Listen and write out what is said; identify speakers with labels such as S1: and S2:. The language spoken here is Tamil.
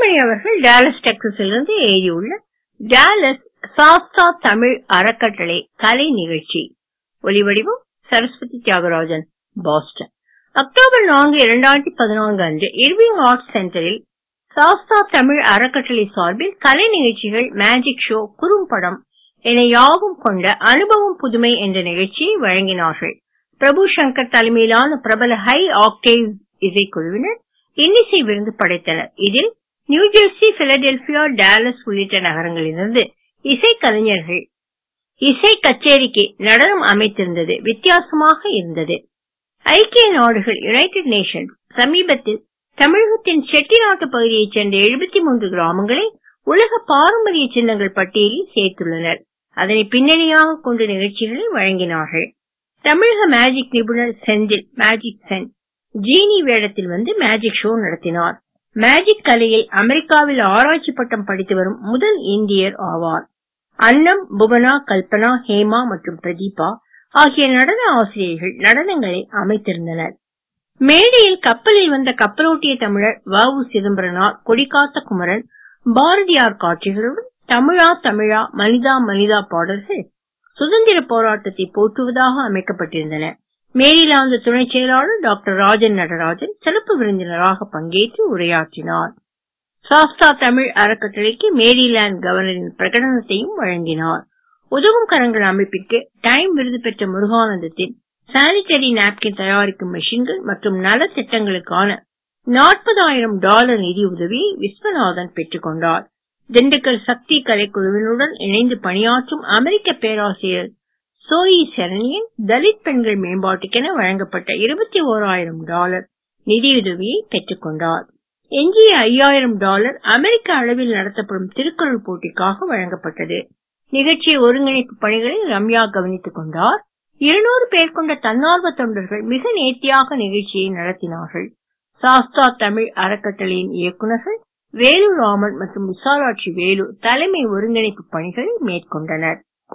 S1: கலைமணி அவர்கள் டாலஸ் டெக்சஸிலிருந்து எழுதியுள்ள டாலஸ் சாஸ்தா தமிழ் அறக்கட்டளை கலை நிகழ்ச்சி ஒலிவடிவம் சரஸ்வதி தியாகராஜன் பாஸ்டன் அக்டோபர் நான்கு இரண்டாயிரத்தி பதினான்கு அன்று இர்விங் ஆர்ட்ஸ் சென்டரில் சாஸ்தா தமிழ் அறக்கட்டளை சார்பில் கலை நிகழ்ச்சிகள் மேஜிக் ஷோ குறும்படம் என யாவும் கொண்ட அனுபவம் புதுமை என்ற நிகழ்ச்சியை வழங்கினார்கள் பிரபு சங்கர் தலைமையிலான பிரபல ஹை ஆக்டேவ் இசைக்குழுவினர் இன்னிசை விருந்து படைத்தனர் இதில் நியூஜெர்சி பிலடெல்பியா டாலஸ் உள்ளிட்ட நகரங்களிலிருந்து இசை கலைஞர்கள் இசை கச்சேரிக்கு நடனம் அமைத்திருந்தது வித்தியாசமாக இருந்தது ஐக்கிய நாடுகள் யுனைடெட் நேஷன்ஸ் சமீபத்தில் தமிழகத்தின் செட்டிநாட்டு பகுதியைச் சேர்ந்த எழுபத்தி மூன்று கிராமங்களை உலக பாரம்பரிய சின்னங்கள் பட்டியலில் சேர்த்துள்ளனர் அதனை பின்னணியாக கொண்டு நிகழ்ச்சிகளை வழங்கினார்கள் தமிழக மேஜிக் நிபுணர் செந்தில் மேஜிக் சென் ஜீனி வேடத்தில் வந்து மேஜிக் ஷோ நடத்தினார் மேஜிக் கலையில் அமெரிக்காவில் ஆராய்ச்சி பட்டம் படித்து வரும் முதல் இந்தியர் ஆவார் அன்னம் புவனா கல்பனா ஹேமா மற்றும் பிரதீபா ஆகிய நடன ஆசிரியர்கள் நடனங்களை அமைத்திருந்தனர் மேடையில் கப்பலில் வந்த கப்பலோட்டிய தமிழர் வ உ சிதம்பரனார் கொடிகாத்த குமரன் பாரதியார் காட்சிகளுடன் தமிழா தமிழா மனிதா மனிதா பாடல்கள் சுதந்திர போராட்டத்தை போற்றுவதாக அமைக்கப்பட்டிருந்தன மேரிலாந்து துணை செயலாளர் டாக்டர் ராஜன் நடராஜன் சிறப்பு விருந்தினராக பங்கேற்று உரையாற்றினார் சாஸ்தா தமிழ் அறக்கட்டளைக்கு மேரிலாந்து கவர்னரின் பிரகடனத்தையும் வழங்கினார் உதவும் கரங்கள் அமைப்பிற்கு டைம் விருது பெற்ற முருகானந்தத்தின் சானிட்டரி நாப்கின் தயாரிக்கும் மெஷின்கள் மற்றும் நல திட்டங்களுக்கான நாற்பதாயிரம் டாலர் நிதி உதவியை விஸ்வநாதன் பெற்றுக் கொண்டார் திண்டுக்கல் சக்தி கலைக்குழுவினுடன் இணைந்து பணியாற்றும் அமெரிக்க பேராசிரியர் சோயி சரணியன் தலித் பெண்கள் மேம்பாட்டுக்கென வழங்கப்பட்ட இருபத்தி ஓராயிரம் டாலர் நிதியுதவியை பெற்றுக் கொண்டார் எஞ்சிய ஐயாயிரம் டாலர் அமெரிக்க அளவில் நடத்தப்படும் திருக்குறள் போட்டிக்காக வழங்கப்பட்டது நிகழ்ச்சி ஒருங்கிணைப்பு பணிகளை ரம்யா கவனித்துக் கொண்டார் இருநூறு பேர் கொண்ட தன்னார்வ தொண்டர்கள் மிக நேர்த்தியாக நிகழ்ச்சியை நடத்தினார்கள் சாஸ்தா தமிழ் அறக்கட்டளையின் இயக்குநர்கள் வேலு ராமன் மற்றும் விசாலாட்சி வேலு தலைமை ஒருங்கிணைப்பு பணிகளை மேற்கொண்டனர்